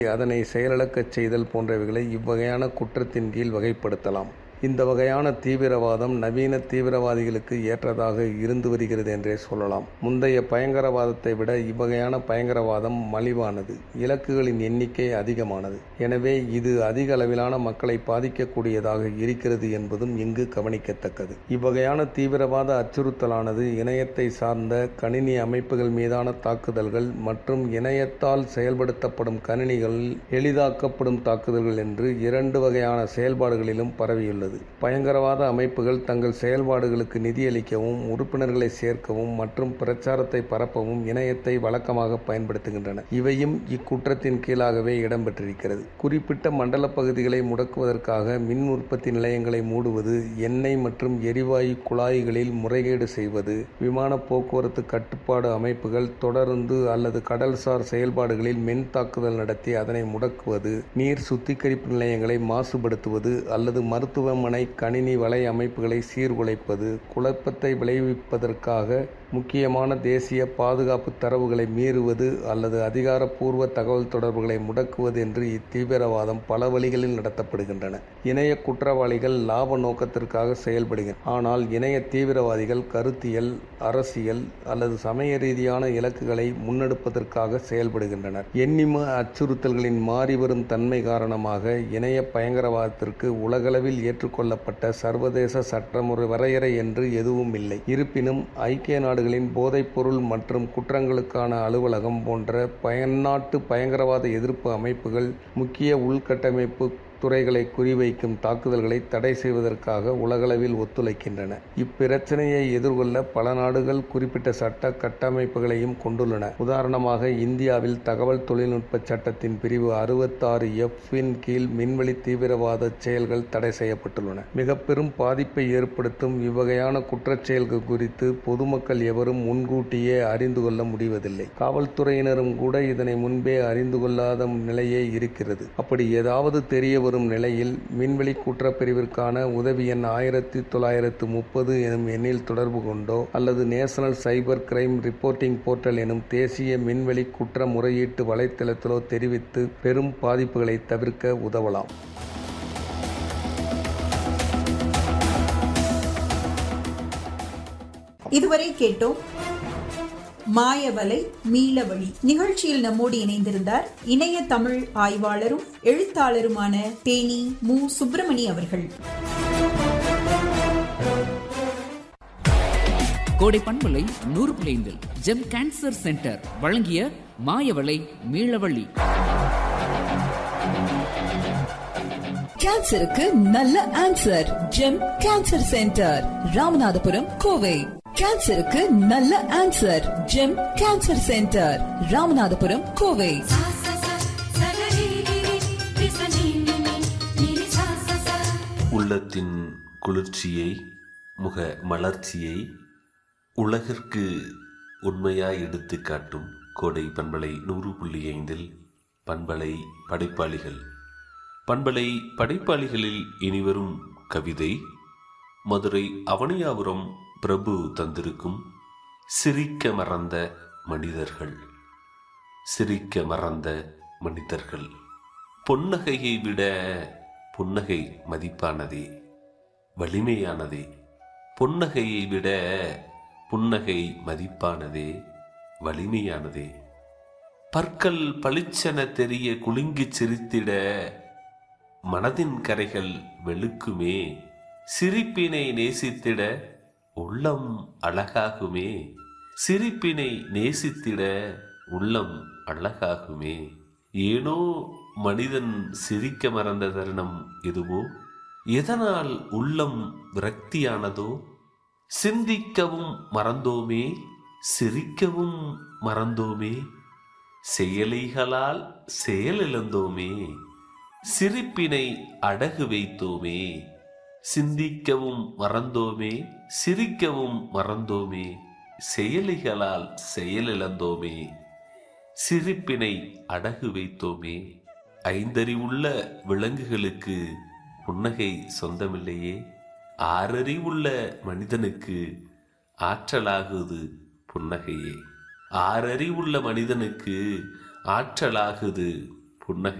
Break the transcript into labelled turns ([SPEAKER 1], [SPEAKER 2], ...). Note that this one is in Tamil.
[SPEAKER 1] அதனை செயலிழக்கச் செய்தல் போன்றவைகளை இவ்வகையான குற்றத்தின் கீழ் வகைப்படுத்தலாம் இந்த வகையான தீவிரவாதம் நவீன தீவிரவாதிகளுக்கு ஏற்றதாக இருந்து வருகிறது என்றே சொல்லலாம் முந்தைய பயங்கரவாதத்தை விட இவ்வகையான பயங்கரவாதம் மலிவானது இலக்குகளின் எண்ணிக்கை அதிகமானது எனவே இது அதிக அளவிலான மக்களை பாதிக்கக்கூடியதாக இருக்கிறது என்பதும் இங்கு கவனிக்கத்தக்கது இவ்வகையான தீவிரவாத அச்சுறுத்தலானது இணையத்தை சார்ந்த கணினி அமைப்புகள் மீதான தாக்குதல்கள் மற்றும் இணையத்தால் செயல்படுத்தப்படும் கணினிகளில் எளிதாக்கப்படும் தாக்குதல்கள் என்று இரண்டு வகையான செயல்பாடுகளிலும் பரவியுள்ளது உள்ளது பயங்கரவாத அமைப்புகள் தங்கள் செயல்பாடுகளுக்கு நிதியளிக்கவும் உறுப்பினர்களை சேர்க்கவும் மற்றும் பிரச்சாரத்தை பரப்பவும் இணையத்தை வழக்கமாக பயன்படுத்துகின்றன இவையும் இக்குற்றத்தின் கீழாகவே இடம்பெற்றிருக்கிறது குறிப்பிட்ட மண்டல பகுதிகளை முடக்குவதற்காக மின் உற்பத்தி நிலையங்களை மூடுவது எண்ணெய் மற்றும் எரிவாயு குழாய்களில் முறைகேடு செய்வது விமான போக்குவரத்து கட்டுப்பாடு அமைப்புகள் தொடர்ந்து அல்லது கடல்சார் செயல்பாடுகளில் மின் தாக்குதல் நடத்தி அதனை முடக்குவது நீர் சுத்திகரிப்பு நிலையங்களை மாசுபடுத்துவது அல்லது மருத்துவ மருத்துவமனை கணினி வலை அமைப்புகளை சீர்குலைப்பது குழப்பத்தை விளைவிப்பதற்காக முக்கியமான தேசிய பாதுகாப்பு தரவுகளை மீறுவது அல்லது அதிகாரப்பூர்வ தகவல் தொடர்புகளை முடக்குவது என்று இத்தீவிரவாதம் பல வழிகளில் நடத்தப்படுகின்றன இணைய குற்றவாளிகள் லாப நோக்கத்திற்காக செயல்படுகின்றன ஆனால் இணைய தீவிரவாதிகள் கருத்தியல் அரசியல் அல்லது சமய ரீதியான இலக்குகளை முன்னெடுப்பதற்காக செயல்படுகின்றனர் எண்ணிம அச்சுறுத்தல்களின் மாறிவரும் தன்மை காரணமாக இணைய பயங்கரவாதத்திற்கு உலகளவில் ஏற்றுக்கொள்ளப்பட்ட சர்வதேச சட்டமுறை வரையறை என்று எதுவும் இல்லை இருப்பினும் ஐக்கிய நாடுகளின் போதைப்பொருள் மற்றும் குற்றங்களுக்கான அலுவலகம் போன்ற பயன்நாட்டு பயங்கரவாத எதிர்ப்பு அமைப்புகள் முக்கிய உள்கட்டமைப்பு துறைகளை குறிவைக்கும் தாக்குதல்களை தடை செய்வதற்காக உலகளவில் ஒத்துழைக்கின்றன இப்பிரச்சனையை எதிர்கொள்ள பல நாடுகள் குறிப்பிட்ட சட்ட கட்டமைப்புகளையும் கொண்டுள்ளன உதாரணமாக இந்தியாவில் தகவல் தொழில்நுட்ப சட்டத்தின் பிரிவு அறுபத்தாறு எஃப்பின் கீழ் மின்வெளி தீவிரவாத செயல்கள் தடை செய்யப்பட்டுள்ளன மிக பெரும் பாதிப்பை ஏற்படுத்தும் இவ்வகையான குற்றச் செயல்கள் குறித்து பொதுமக்கள் எவரும் முன்கூட்டியே அறிந்து கொள்ள முடிவதில்லை காவல்துறையினரும் கூட இதனை முன்பே அறிந்து கொள்ளாத நிலையே இருக்கிறது அப்படி ஏதாவது தெரிய வரும் நிலையில் விண்வெளி குற்றப்பிரிவிற்கான உதவி எண் ஆயிரத்தி தொள்ளாயிரத்து முப்பது எனும் எண்ணில் தொடர்பு கொண்டோ அல்லது national cyber crime reporting portal எனும் தேசிய விண்வெளி குற்ற முறையீட்டு வலைத்தளத்திலோ தெரிவித்து பெரும் பாதிப்புகளை தவிர்க்க உதவலாம்
[SPEAKER 2] இதுவரை கேட்டோம் மாயவலை மீளவழி நிகழ்ச்சியில் நம்மோடு இணைந்திருந்தார் இணைய தமிழ் ஆய்வாளரும் எழுத்தாளருமான தேனி மு சுப்பிரமணி அவர்கள்
[SPEAKER 3] கோடை பண்பலை நூறு பிளைந்தில் ஜெம் கேன்சர் சென்டர் வழங்கிய மாயவளை மீளவழி
[SPEAKER 4] கேன்சருக்கு நல்ல answer Gem cancer centre Ramanathapuram Kovai கேன்சருக்கு நல்ல answer Gem cancer centre Ramanathapuram Kovai
[SPEAKER 5] உள்ளத்தின் குளிர்ச்சியை முக மலர்ச்சியை உலகிற்கு உண்மையாய் எடுத்து காட்டும் கோடை பண்பலை நூறு புள்ளி ஐந்தில் பண்பலை படைப்பாளிகள் பண்பலை படைப்பாளிகளில் இனிவரும் கவிதை மதுரை அவனியாபுரம் பிரபு தந்திருக்கும் சிரிக்க மறந்த மனிதர்கள் சிரிக்க மறந்த மனிதர்கள் பொன்னகையை விட புன்னகை மதிப்பானதே வலிமையானதே பொன்னகையை விட புன்னகை மதிப்பானதே வலிமையானதே பற்கள் பளிச்சென தெரிய குலுங்கிச் சிரித்திட மனதின் கரைகள் வெளுக்குமே சிரிப்பினை நேசித்திட உள்ளம் அழகாகுமே சிரிப்பினை நேசித்திட உள்ளம் அழகாகுமே ஏனோ மனிதன் சிரிக்க மறந்த தருணம் எதுவோ எதனால் உள்ளம் விரக்தியானதோ சிந்திக்கவும் மறந்தோமே சிரிக்கவும் மறந்தோமே செயலிகளால் செயலிழந்தோமே சிரிப்பினை அடகு வைத்தோமே சிந்திக்கவும் மறந்தோமே சிரிக்கவும் மறந்தோமே செயலிகளால் செயலிழந்தோமே சிரிப்பினை அடகு வைத்தோமே ஐந்தறிவுள்ள விலங்குகளுக்கு புன்னகை சொந்தமில்லையே ஆறறிவுள்ள மனிதனுக்கு ஆற்றலாகுது புன்னகையே ஆறறிவுள்ள மனிதனுக்கு ஆற்றலாகுது புன்னகை